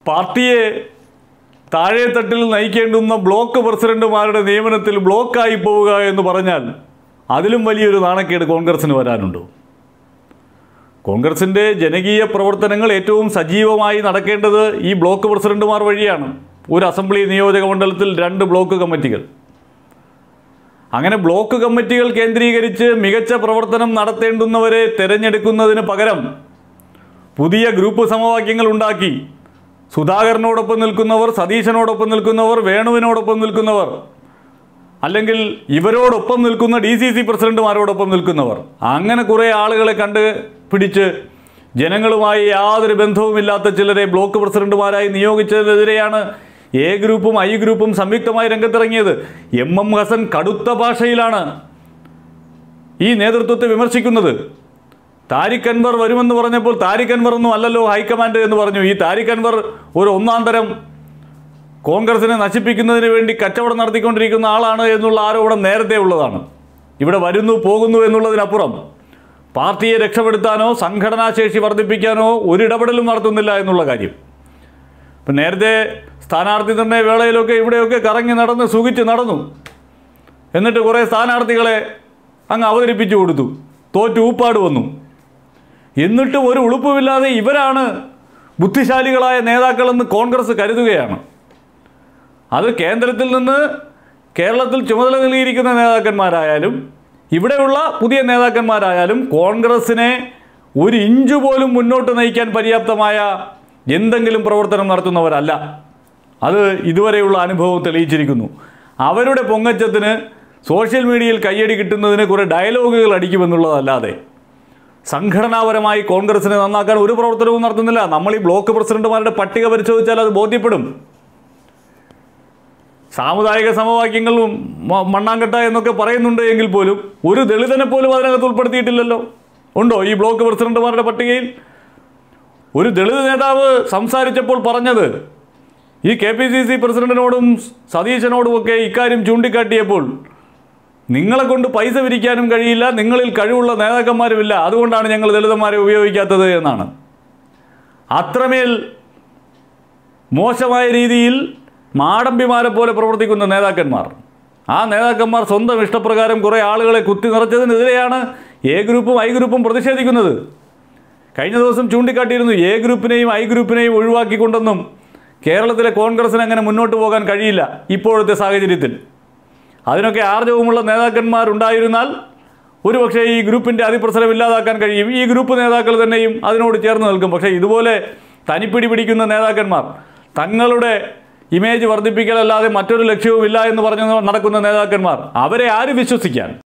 പാർട്ടിയെ താഴെത്തട്ടിൽ നയിക്കേണ്ടുന്ന ബ്ലോക്ക് പ്രസിഡന്റുമാരുടെ നിയമനത്തിൽ ബ്ലോക്കായി പോവുക എന്ന് പറഞ്ഞാൽ അതിലും വലിയൊരു നാണക്കേട് കോൺഗ്രസിന് വരാനുണ്ടോ കോൺഗ്രസിൻ്റെ ജനകീയ പ്രവർത്തനങ്ങൾ ഏറ്റവും സജീവമായി നടക്കേണ്ടത് ഈ ബ്ലോക്ക് പ്രസിഡന്റുമാർ വഴിയാണ് ഒരു അസംബ്ലി നിയോജക മണ്ഡലത്തിൽ രണ്ട് ബ്ലോക്ക് കമ്മിറ്റികൾ അങ്ങനെ ബ്ലോക്ക് കമ്മിറ്റികൾ കേന്ദ്രീകരിച്ച് മികച്ച പ്രവർത്തനം നടത്തേണ്ടുന്നവരെ തിരഞ്ഞെടുക്കുന്നതിന് പകരം പുതിയ ഗ്രൂപ്പ് സമവാക്യങ്ങൾ ഉണ്ടാക്കി സുധാകരനോടൊപ്പം നിൽക്കുന്നവർ സതീശനോടൊപ്പം നിൽക്കുന്നവർ വേണുവിനോടൊപ്പം നിൽക്കുന്നവർ അല്ലെങ്കിൽ ഇവരോടൊപ്പം നിൽക്കുന്ന ഡി സി സി പ്രസിഡന്റുമാരോടൊപ്പം നിൽക്കുന്നവർ അങ്ങനെ കുറേ ആളുകളെ കണ്ട് പിടിച്ച് ജനങ്ങളുമായി യാതൊരു ബന്ധവുമില്ലാത്ത ചിലരെ ബ്ലോക്ക് പ്രസിഡന്റുമാരായി നിയോഗിച്ചതിനെതിരെയാണ് എ ഗ്രൂപ്പും ഐ ഗ്രൂപ്പും സംയുക്തമായി രംഗത്തിറങ്ങിയത് എം എം ഹസൻ കടുത്ത ഭാഷയിലാണ് ഈ നേതൃത്വത്തെ വിമർശിക്കുന്നത് താരിഖ് അൻവർ വരുമെന്ന് പറഞ്ഞപ്പോൾ താരിഖ് അൻവർ ഒന്നും അല്ലല്ലോ ഹൈക്കമാൻഡ് എന്ന് പറഞ്ഞു ഈ താരിഖ് അൻവർ ഒരു ഒന്നാം തരം കോൺഗ്രസിനെ നശിപ്പിക്കുന്നതിന് വേണ്ടി കച്ചവടം നടത്തിക്കൊണ്ടിരിക്കുന്ന ആളാണ് എന്നുള്ള ആരോപണം നേരത്തെ ഉള്ളതാണ് ഇവിടെ വരുന്നു പോകുന്നു എന്നുള്ളതിനപ്പുറം പാർട്ടിയെ രക്ഷപ്പെടുത്താനോ സംഘടനാശേഷി വർദ്ധിപ്പിക്കാനോ ഒരിടപെടലും നടത്തുന്നില്ല എന്നുള്ള കാര്യം ഇപ്പം നേരത്തെ സ്ഥാനാർത്ഥി നിർണയ വേളയിലൊക്കെ ഇവിടെയൊക്കെ കറങ്ങി നടന്ന് സുഖിച്ച് നടന്നു എന്നിട്ട് കുറേ സ്ഥാനാർത്ഥികളെ അങ്ങ് അവതരിപ്പിച്ചു കൊടുത്തു തോറ്റ് ഊപ്പാട് വന്നു എന്നിട്ടും ഒരു ഉളുപ്പുമില്ലാതെ ഇവരാണ് ബുദ്ധിശാലികളായ നേതാക്കളെന്ന് കോൺഗ്രസ് കരുതുകയാണ് അത് കേന്ദ്രത്തിൽ നിന്ന് കേരളത്തിൽ ചുമതല നൽകിയിരിക്കുന്ന നേതാക്കന്മാരായാലും ഇവിടെയുള്ള പുതിയ നേതാക്കന്മാരായാലും കോൺഗ്രസിനെ ഒരു ഇഞ്ച് പോലും മുന്നോട്ട് നയിക്കാൻ പര്യാപ്തമായ എന്തെങ്കിലും പ്രവർത്തനം നടത്തുന്നവരല്ല അത് ഇതുവരെയുള്ള അനുഭവം തെളിയിച്ചിരിക്കുന്നു അവരുടെ പൊങ്ങച്ചത്തിന് സോഷ്യൽ മീഡിയയിൽ കയ്യടി കിട്ടുന്നതിന് കുറേ ഡയലോഗുകൾ അടിക്കുമെന്നുള്ളതല്ലാതെ സംഘടനാപരമായി കോൺഗ്രസിനെ നന്നാക്കാൻ ഒരു പ്രവർത്തനവും നടത്തുന്നില്ല നമ്മൾ ഈ ബ്ലോക്ക് പ്രസിഡന്റുമാരുടെ പട്ടിക പരിശോധിച്ചാൽ അത് ബോധ്യപ്പെടും സാമുദായിക സമവാക്യങ്ങളും മ- മണ്ണാങ്കട്ട എന്നൊക്കെ പറയുന്നുണ്ട് എങ്കിൽ പോലും ഒരു ദളിതനെ പോലും അതിനകത്ത് ഉൾപ്പെടുത്തിയിട്ടില്ലല്ലോ ഉണ്ടോ ഈ ബ്ലോക്ക് പ്രസിഡന്റുമാരുടെ പട്ടികയിൽ ഒരു ദളിത് നേതാവ് സംസാരിച്ചപ്പോൾ പറഞ്ഞത് ഈ കെ പി സി സി പ്രസിഡന്റിനോടും സതീശനോടുമൊക്കെ ഇക്കാര്യം ചൂണ്ടിക്കാട്ടിയപ്പോൾ നിങ്ങളെ കൊണ്ട് പൈസ പിരിക്കാനും കഴിയില്ല നിങ്ങളിൽ കഴിവുള്ള നേതാക്കന്മാരുമില്ല അതുകൊണ്ടാണ് ഞങ്ങൾ ദളിതന്മാരെ ഉപയോഗിക്കാത്തത് എന്നാണ് അത്രമേൽ മോശമായ രീതിയിൽ മാടമ്പിമാരെ പോലെ പ്രവർത്തിക്കുന്ന നേതാക്കന്മാർ ആ നേതാക്കന്മാർ സ്വന്തം ഇഷ്ടപ്രകാരം കുറേ ആളുകളെ കുത്തി നിറച്ചതിനെതിരെയാണ് എ ഗ്രൂപ്പും ഐ ഗ്രൂപ്പും പ്രതിഷേധിക്കുന്നത് കഴിഞ്ഞ ദിവസം ചൂണ്ടിക്കാട്ടിയിരുന്നു എ ഗ്രൂപ്പിനെയും ഐ ഗ്രൂപ്പിനെയും ഒഴിവാക്കിക്കൊണ്ടൊന്നും കേരളത്തിലെ കോൺഗ്രസിന് അങ്ങനെ മുന്നോട്ട് പോകാൻ കഴിയില്ല ഇപ്പോഴത്തെ സാഹചര്യത്തിൽ അതിനൊക്കെ ആർജവുമുള്ള നേതാക്കന്മാരുണ്ടായിരുന്നാൽ ഒരുപക്ഷെ ഈ ഗ്രൂപ്പിൻ്റെ അതിപ്രസരം ഇല്ലാതാക്കാൻ കഴിയും ഈ ഗ്രൂപ്പ് നേതാക്കൾ തന്നെയും അതിനോട് ചേർന്ന് നിൽക്കും പക്ഷേ ഇതുപോലെ തനിപ്പിടി പിടിക്കുന്ന നേതാക്കന്മാർ തങ്ങളുടെ ഇമേജ് വർദ്ധിപ്പിക്കലല്ലാതെ മറ്റൊരു ലക്ഷ്യവുമില്ല എന്ന് പറഞ്ഞ് നടക്കുന്ന നേതാക്കന്മാർ അവരെ ആര് വിശ്വസിക്കാൻ